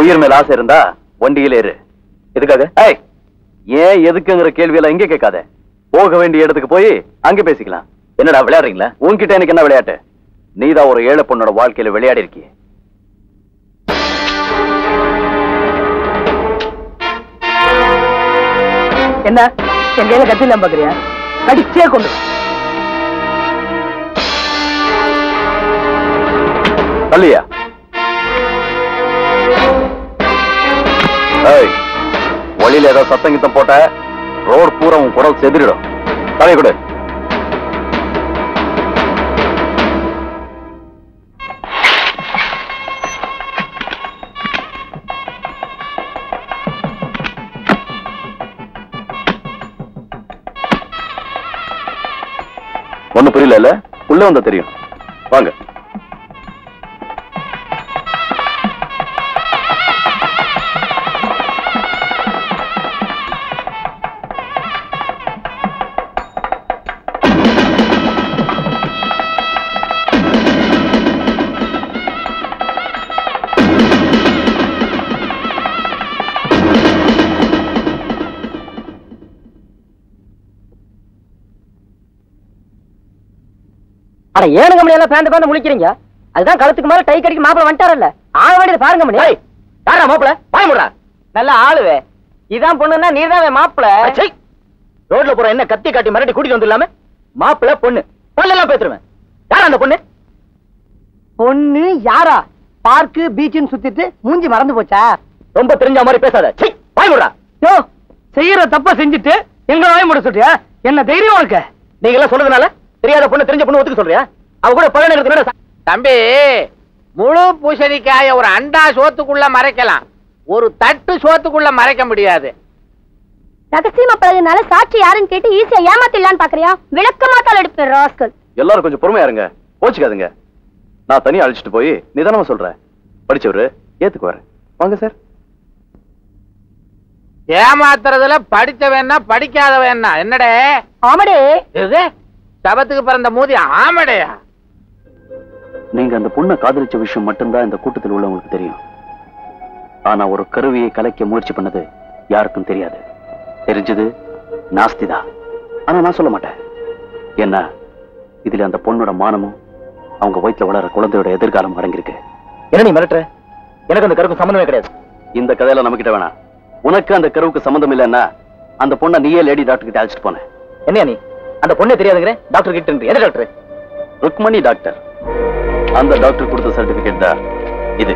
உயிர் மேல ஆசை இருந்தா வண்டியில ஏறு எதுக்காக ஏய் ஏன் எதுக்குங்கிற கேள்வியெல்லாம் இங்க கேட்காத போக வேண்டிய இடத்துக்கு போய் அங்க பேசிக்கலாம் என்னடா விளையாடுறீங்களா உன்கிட்ட எனக்கு என்ன விளையாட்டு நீதான் ஒரு ஏழை பொண்ணோட வாழ்க்கையில விளையாடி இருக்கிய என்ன என் கையில கத்தி இல்லாம பாக்குறியா கடிச்சே கொண்டு வா. தள்ளியா ஏய் வழியில ஏதோ சத்தம் கித்தம் போட்ட ரோட் பூரா உன் குரல் செதிரிடும் தலை கொடு ஒண்ணு புரியல இல்ல உள்ள வந்தா தெரியும் வாங்க அட ஏனுங்க மணி எல்லாம் பேந்து பேந்து முழிக்கிறீங்க அதுதான் கழுத்துக்கு மேல டை கடிக்கு மாப்பிள வந்துட்டாரல்ல ஆக வேண்டியது பாருங்க மணி யாரா மாப்பிள வாய முடுறா நல்ல ஆளுவே இதான் பொண்ணுன்னா நீதான் மாப்பிள ரோட்ல போற என்ன கத்தி காட்டி மிரட்டி கூட்டிட்டு வந்துடலாமே மாப்பிள பொண்ணு பொண்ணெல்லாம் பேத்துருவேன் யாரா அந்த பொண்ணு பொண்ணு யாரா பார்க்கு பீச்சுன்னு சுத்திட்டு மூஞ்சி மறந்து போச்சா ரொம்ப தெரிஞ்ச மாதிரி பேசாத வாய் முடுறா யோ செய்யற தப்ப செஞ்சுட்டு எங்க வாய் முட சொல்றியா என்ன தைரியம் உனக்கு நீங்க எல்லாம் சொல்றதுனால தெரியாத பொண்ணு தெரிஞ்ச பொண்ணு ஒத்துக்க சொல்றியா அவ கூட பழனி இருக்கு தம்பி முழு பூசணிக்காய ஒரு அண்டா சோத்துக்குள்ள மறைக்கலாம் ஒரு தட்டு சோத்துக்குள்ள மறைக்க முடியாது ரகசியமா பழகுனால சாட்சி யாருன்னு கேட்டு ஈஸியா ஏமாத்திடலான்னு பாக்குறியா விளக்கமா தாள் எடுப்பேன் ராஸ்கல் எல்லாரும் கொஞ்சம் பொறுமையா இருங்க கோச்சுக்காதுங்க நான் தனியா அழைச்சிட்டு போய் நிதானமா சொல்றேன் படிச்சவரு ஏத்துக்குவாரு வாங்க சார் ஏமாத்துறதுல படிச்சவன்னா படிக்காதவன்னா என்னடே ஆமடே இது சபத்துக்கு பிறந்த மூதி ஆமடையா நீங்க அந்த பொண்ணை காதலிச்ச விஷயம் மட்டும்தான் இந்த கூட்டத்தில் உள்ளவங்களுக்கு தெரியும் ஆனா ஒரு கருவியை கலைக்க முயற்சி பண்ணது யாருக்கும் தெரியாது தெரிஞ்சது நாஸ்திதா ஆனா நான் சொல்ல மாட்டேன் என்ன இதுல அந்த பொண்ணோட மானமும் அவங்க வயித்துல வளர குழந்தையோட எதிர்காலம் அடங்கியிருக்கு என்ன நீ மிரட்டுற எனக்கு அந்த கருக்கும் சம்மந்தமே கிடையாது இந்த கதையில நம்ம கிட்ட வேணாம் உனக்கு அந்த கருவுக்கு சம்மந்தம் இல்லைன்னா அந்த பொண்ணை நீயே லேடி டாக்டர் கிட்ட அழைச்சிட்டு போனேன் என்ன நீ அந்த பொண்ணே தெரியாதுங்கிற டாக்டர் கிட்ட எந்த டாக்டர் ருக்மணி டாக்டர் அந்த டாக்டர் கொடுத்த சர்டிபிகேட் தான் இது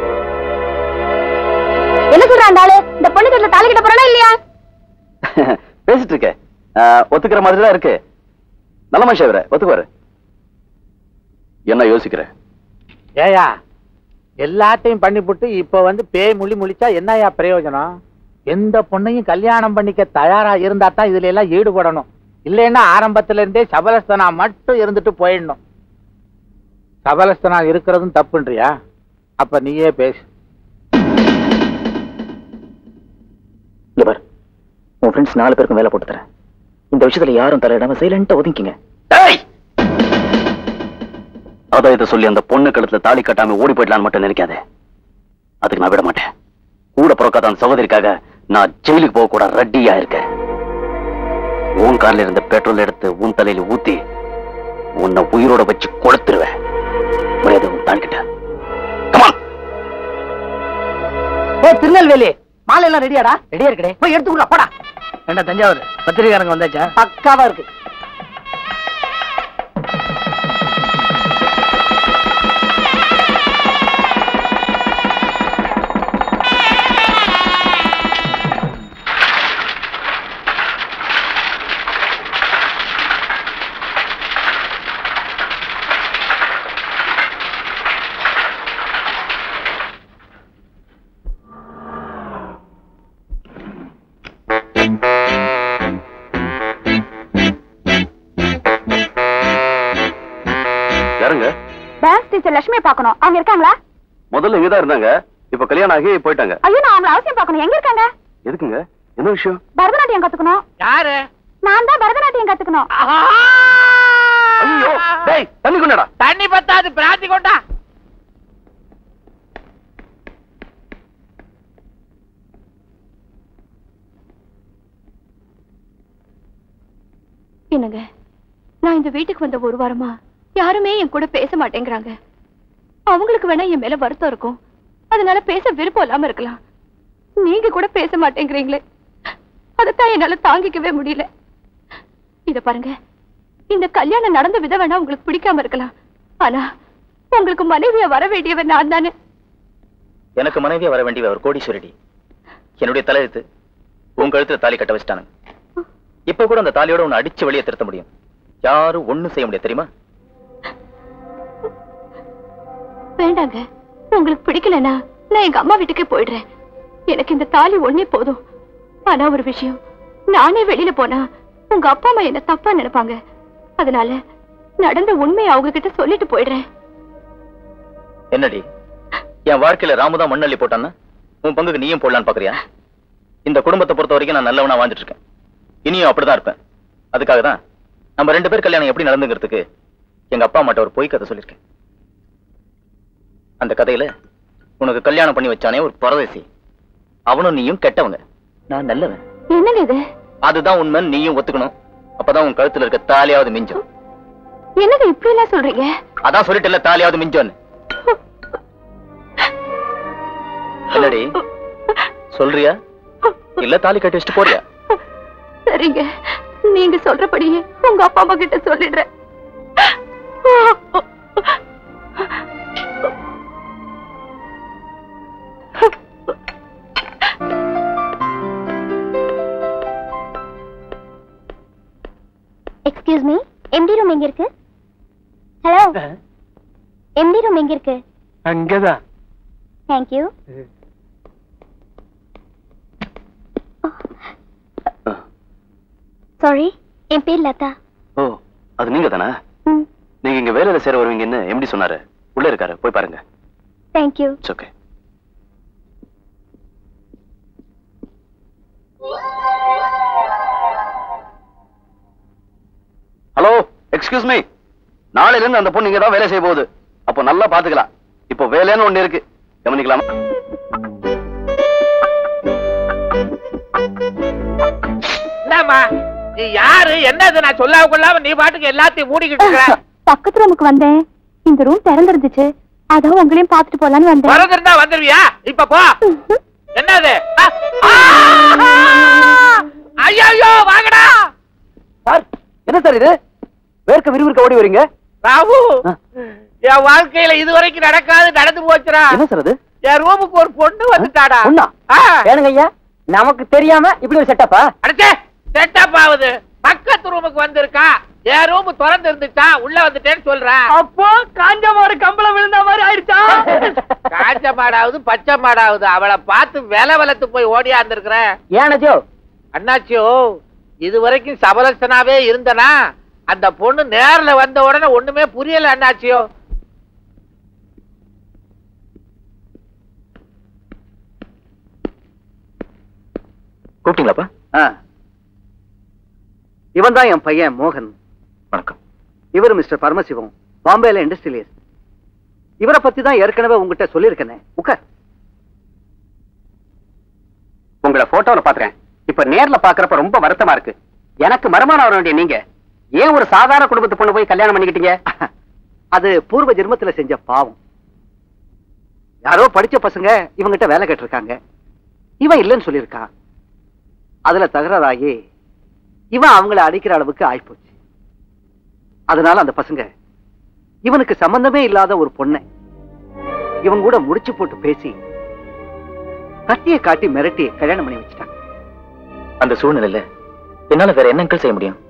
என்ன சொல்ற அந்த ஆளு இந்த பொண்ணு கட்டில தாலி கிட்ட போறானா இல்லையா பேசிட்டு இருக்க ஆஹ், ஒத்துக்கிற மாதிரி தான் இருக்கு நல்ல மனுஷன் இவரு ஒத்துக்குவாரு என்ன யோசிக்கிற ஏயா எல்லாத்தையும் பண்ணிப்புட்டு இப்ப வந்து பேய் முழி முழிச்சா என்னயா பிரயோஜனம் எந்த பொண்ணையும் கல்யாணம் பண்ணிக்க தயாரா இருந்தா தான் இதுல எல்லாம் ஈடுபடணும் இல்லைன்னா ஆரம்பத்துல இருந்தே சபலஸ்தனா மட்டும் இருந்துட்டு போயிடணும் சபலஸ்தனா இருக்கிறதும் தப்புன்றியா அப்ப நீயே பேசு இங்க பாரு உன் ஃப்ரெண்ட்ஸ் நாலு பேருக்கும் வேலை போட்டு தரேன் இந்த விஷயத்துல யாரும் தலையிடாம சைலண்டா ஒதுங்கிங்க அதான் இதை சொல்லி அந்த பொண்ணு கழுத்துல தாலி கட்டாம ஓடி போயிடலான்னு மட்டும் நினைக்காதே அதுக்கு நான் விட மாட்டேன் கூட பிறக்காத அந்த சகோதரிக்காக நான் ஜெயிலுக்கு போக கூட ரெட்டியா இருக்கேன் உன் கார்ல இருந்த பெட்ரோல் எடுத்து உன் தலையில ஊத்தி உன்னை உயிரோட வச்சு கொளுத்துருவேன் மரியாதை உன் தாழ்கிட்ட ஏ திருநெல்வேலி மாலை எல்லாம் ரெடியாடா ரெடியா இருக்கடே போய் எடுத்துக்குள்ள போடா ஏண்டா தஞ்சாவூர் பத்திரிகாரங்க வந்தாச்சா பக்காவா இருக்கு யாருங்க டான்ஸ் டீச்சர் லட்சுமி பார்க்கணும் அவங்க இருக்காங்களா முதல்ல இங்கதான் இருந்தாங்க இப்ப கல்யாணம் ஆகி போயிட்டாங்க ஐயோ நான் அவங்கள அவசியம் பார்க்கணும் எங்க இருக்காங்க எதுக்குங்க என்ன விஷயம் பரதநாட்டியம் கத்துக்கணும் யாரு நான் தான் பரதநாட்டியம் கத்துக்கணும் ஐயோ டேய் தண்ணி கொண்டாடா தண்ணி பத்தாது பிராந்தி கொண்டா என்னங்க நான் இந்த வீட்டுக்கு வந்த ஒரு வாரமா யாருமே என் கூட பேச மாட்டேங்கிறாங்க அவங்களுக்கு வேணா என் மேல வருத்தம் இருக்கும் அதனால பேச விருப்பம் இல்லாம இருக்கலாம் நீங்க கூட பேச மாட்டேங்கிறீங்களே அதைத்தான் என்னால தாங்கிக்கவே முடியல இத பாருங்க இந்த கல்யாணம் நடந்த விதம் வேணா உங்களுக்கு பிடிக்காம இருக்கலாம் ஆனா உங்களுக்கு மனைவியா வர வேண்டியவன் நான் தானே எனக்கு மனைவியா வர வேண்டிய ஒரு கோடீஸ்வரடி என்னுடைய தலையெழுத்து உன் கழுத்துல தாலி கட்ட வச்சிட்டானுங்க இப்ப கூட அந்த தாலியோட உன்னை அடிச்சு வெளியே திருத்த முடியும் யாரும் ஒண்ணும் செய்ய முடியாது தெரியுமா வேண்டாங்க உங்களுக்கு பிடிக்கலனா நான் எங்க அம்மா வீட்டுக்கே போயிடுறேன் எனக்கு இந்த தாலி ஒண்ணே போதும் ஆனா ஒரு விஷயம் நானே வெளியில போனா உங்க அப்பா அம்மா என்ன தப்பா நினைப்பாங்க அதனால நடந்த உண்மையை அவங்க கிட்ட சொல்லிட்டு போயிடுறேன் என்னடி என் வாழ்க்கையில ராமுதான் மண்ணள்ளி போட்டான்னா உன் பங்குக்கு நீயும் போடலான்னு பாக்குறியா இந்த குடும்பத்தை பொறுத்த வரைக்கும் நான் நல்லவனா வாழ்ந்துட்டு இருக்கேன் இனியும் அப்படிதான் இருப்பேன் அதுக்காக தான் நம்ம ரெண்டு பேர் கல்யாணம் எப்படி நடந்துங்கிறதுக்கு எங்க அப்பா அம்மாட்ட ஒரு பொய் கதை சொல்லியிருக்கேன் அந்த கதையில உனக்கு கல்யாணம் பண்ணி வச்சானே ஒரு பரதேசி அவனும் நீயும் கெட்டவங்க நான் நல்லவன் என்னங்க இது அதுதான் உண்மை நீயும் ஒத்துக்கணும் அப்பதான் உன் கழுத்துல இருக்க தாலியாவது மிஞ்சும் என்னங்க இப்படி எல்லாம் சொல்றீங்க அதான் சொல்லிட்டு தாலியாவது மிஞ்சோன்னு என்னடி சொல்றியா இல்ல தாலி கட்டி வச்சுட்டு போறியா சரிங்க நீங்க சொல்றபடியே உங்க அப்பா அம்மா கிட்ட சொல்லிடுறேன் எக்ஸ்கியூஸ் மீ எம்டி ரூம் எங்க இருக்கு ஹலோ எம்டி ரூம் எங்க இருக்கு அங்கதான் தேங்க்யூ சாரி என் பேர் லதா ஓ அது நீங்க தானே ம் நீங்க இங்க வேலையில சேர வருவீங்கன்னு எப்படி சொன்னாரு உள்ள இருக்காரு போய் பாருங்க thank you it's okay hello excuse me நாளையில இருந்து அந்த பொண்ணு இங்க தான் வேலை செய்ய போகுது அப்போ நல்லா பாத்துக்கலாம் இப்போ வேலைன்னு ஒண்ணு இருக்கு கவனிக்கலாமா என்னம்மா நீ யாரு என்னது நான் சொல்லாம கொள்ளாம நீ பாட்டுக்கு எல்லாத்தையும் மூடிக்கிட்டு இருக்கிற பக்கத்து ரூமுக்கு வந்தேன் இந்த ரூம் திறந்திருந்துச்சு அதான் உங்களையும் பார்த்துட்டு போலான்னு வந்தேன் பிறந்திருந்தா வந்துருவியா இப்ப போ என்னது ஐயோ வாங்கடா சார் என்ன சார் இது வேர்க்க விறுவிறுக்க ஓடி வரீங்க ராவு ஆ. என் வாழ்க்கையில இதுவரைக்கும் நடக்காது நடந்து போச்சுடா என்ன சார் அது என் ரூமுக்கு ஒரு பொண்ணு வந்துட்டாடா பொண்ணா? ஆ. ஏனுங்க ஐயா நமக்கு தெரியாம இப்படி ஒரு செட்டப்பா அடச்சே செட்டப் ஆகுது பக்கத்து ரூமுக்கு வந்திருக்கா என் ரூம் திறந்து இருந்துச்சா உள்ள வந்துட்டேன்னு சொல்றேன் அப்போ காஞ்ச மாடு கம்பளம் விழுந்த மாதிரி ஆயிடுச்சா காஞ்ச மாடாவது பச்சை மாடாவது அவளை பார்த்து வில வளர்த்து போய் ஓடியாந்துருக்கிறேன் ஏனஜோ அண்ணாச்சியோ இது வரைக்கும் சபலசனாவே இருந்தனா அந்த பொண்ணு நேர்ல வந்த உடனே ஒண்ணுமே புரியல அண்ணாச்சியோ கூப்பிட்டீங்களாப்பா இவன் தான் என் பையன் மோகன் வணக்கம் இவர் மிஸ்டர் பரமசிவம் பாம்பேல இண்டஸ்ட்ரியலிஸ்ட் இவரை பத்தி தான் ஏற்கனவே உங்ககிட்ட சொல்லியிருக்கேனே உட்கார் உங்களை போட்டோல பாத்துறேன் இப்ப நேர்ல பாக்குறப்ப ரொம்ப வருத்தமா இருக்கு எனக்கு மருமானம் வர வேண்டிய நீங்க ஏன் ஒரு சாதாரண குடும்பத்து பொண்ணு போய் கல்யாணம் பண்ணிக்கிட்டீங்க அது பூர்வ ஜென்மத்துல செஞ்ச பாவம் யாரோ படிச்ச பசங்க இவங்கிட்ட வேலை கேட்டிருக்காங்க இவன் இல்லைன்னு சொல்லியிருக்கான் அதுல தகராறாகி இவன் அவங்கள அடிக்கிற அளவுக்கு ஆயிப்போச்சு அதனால அந்த பசங்க இவனுக்கு சம்பந்தமே இல்லாத ஒரு பொண்ணை இவன் கூட முடிச்சு போட்டு பேசி கட்டிய காட்டி மிரட்டி கல்யாணம் பண்ணி வச்சுட்டாங்க அந்த சூழ்நிலையில என்னால வேற என்ன அங்கிள் செய்ய முடியும்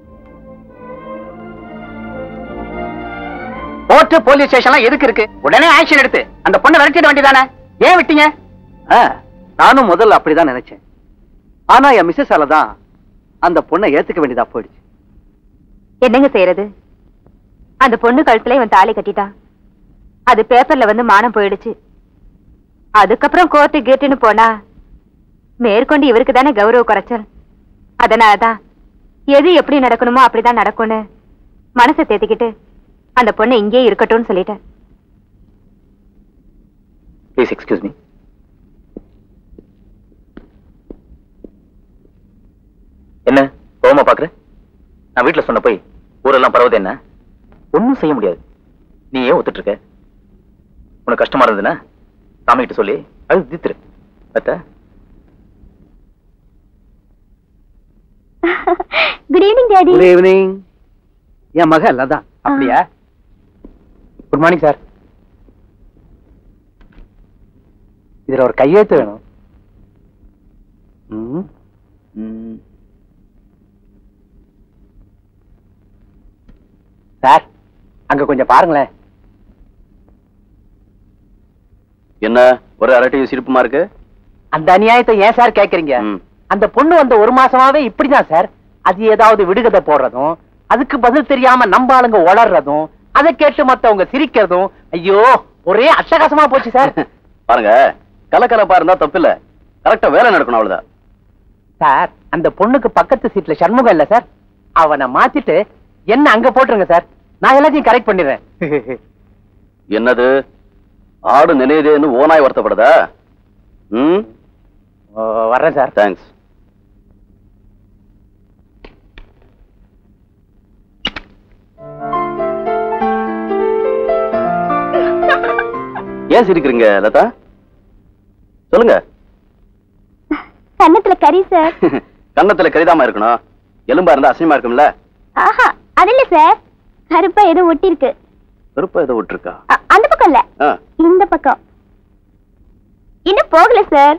போட்டு போலீஸ் ஸ்டேஷன்லாம் எதுக்கு இருக்கு உடனே ஆக்ஷன் எடுத்து அந்த பொண்ணை விரட்டிட வேண்டியதானே ஏன் விட்டீங்க ஆ, நானும் முதல்ல அப்படிதான் நினைச்சேன் ஆனா என் மிஸ்ஸஸ் தான் அந்த பொண்ணை ஏத்துக்க வேண்டியதா போயிடுச்சு என்னங்க செய்யறது அந்த பொண்ணு கழுத்துல இவன் தாலி கட்டிட்டான் அது பேப்பர்ல வந்து மானம் போயிடுச்சு அதுக்கப்புறம் கோர்ட்டு கேட்டுன்னு போனா மேற்கொண்டு இவருக்கு தானே கௌரவ குறைச்சல் அதனாலதான் எது எப்படி நடக்கணுமோ அப்படிதான் நடக்கும்னு மனசை தேத்திக்கிட்டு அந்த பொண்ணு இங்கேயே இருக்கட்டும்னு சொல்லிட்டேன் ப்ளீஸ் எக்ஸ்கியூஸ் மீ என்ன கோவமா பாக்குற நான் வீட்டுல சொன்ன போய் ஊரெல்லாம் பரவுது என்ன ஒண்ணும் செய்ய முடியாது நீ ஏன் ஒத்துட்டு இருக்க உனக்கு கஷ்டமா இருந்ததுன்னா சாமி கிட்ட சொல்லி அது தீத்துரு அத்த good evening daddy good evening என் மக லதா அப்படியா குட் மார்னிங் சார் இதுல ஒரு கையெழுத்து வேணும் ம், ம், சார் அங்க கொஞ்சம் பாருங்களேன் என்ன ஒரு அரட்டையும் சிரிப்புமா இருக்கு அந்த அநியாயத்தை ஏன் சார் கேக்குறீங்க ம். அந்த பொண்ணு வந்த ஒரு மாசமாவே இப்படிதான் சார் அது ஏதாவது விடுகதை போடுறதும் அதுக்கு பதில் தெரியாம நம்ம ஆளுங்க உளறதும் அதை கேட்டு மத்தவங்க சிரிக்கிறதும் ஐயோ ஒரே அட்டகாசமா போச்சு சார் பாருங்க கலக்கலப்பா இருந்தா தப்பில்ல கரெக்டா வேலை நடக்கணும் அவ்வளவுதான் சார் அந்த பொண்ணுக்கு பக்கத்து சீட்ல சண்முகம் இல்ல சார் அவனை மாத்திட்டு என்ன அங்க போட்டுருங்க சார் நான் எல்லாத்தையும் கரெக்ட் பண்ணிடுறேன் என்னது ஆடு நினைதேன்னு ஓனாய் வருத்தப்படுதா ம் ஓ, வர்றேன் சார் தேங்க்ஸ் ஏன் சிரிக்கிறீங்க லதா சொல்லுங்க கன்னத்துல கறி சார் கன்னத்துல கரிதாம இருக்கணும் எலும்பா இருந்தா அசிங்கமா இருக்கும்ல ஆஹா அது இல்ல சார் கருப்பா ஏதோ ஒட்டி இருக்கு வெறுப்பா ஏதோ விட்டுருக்கா அந்த பக்கம் இல்ல ஆ, இந்த பக்கம் இன்னும் போகல sir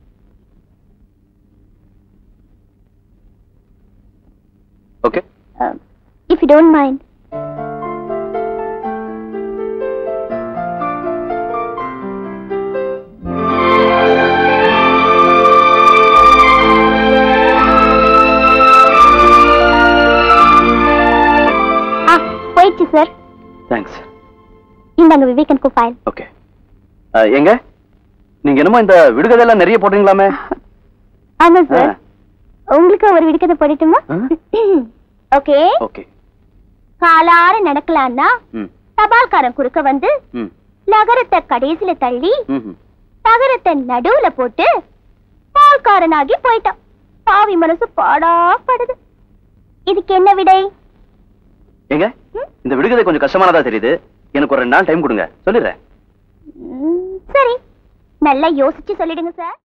okay if you don't mind ஆ போயிடுச்சு சார் தேங்க்ஸ் இந்தாங்க விவேகனுக்கு ஃபைல் ஓகே எங்க நீங்க என்னமோ இந்த விடுகதையெல்லாம் நிறைய போடுறீங்களாமே ஆமா ஆ, சார் உங்களுக்கு ஒரு விடுக்கதை போடட்டுமா ஆ. ஓகே ஓகே காலார நடக்கலான்னா ம் தபால்காரன் குறுக்க வந்து ம் நகரத்தை கடைசில தள்ளி ம் ம். தகரத்தை நடுவுல போட்டு பால்காரனாகி போயிட்டான் பாவி மனசு பாடா படுது இதுக்கு என்ன விடை ஏங்க இந்த விடுகதை கொஞ்சம் கஷ்டமானதா தெரியுது எனக்கு ஒரு ரெண்டு நாள் டைம் கொடுங்க சொல்லிடுறேன் ம், சரி நல்லா யோசிச்சு சொல்லிடுங்க சார்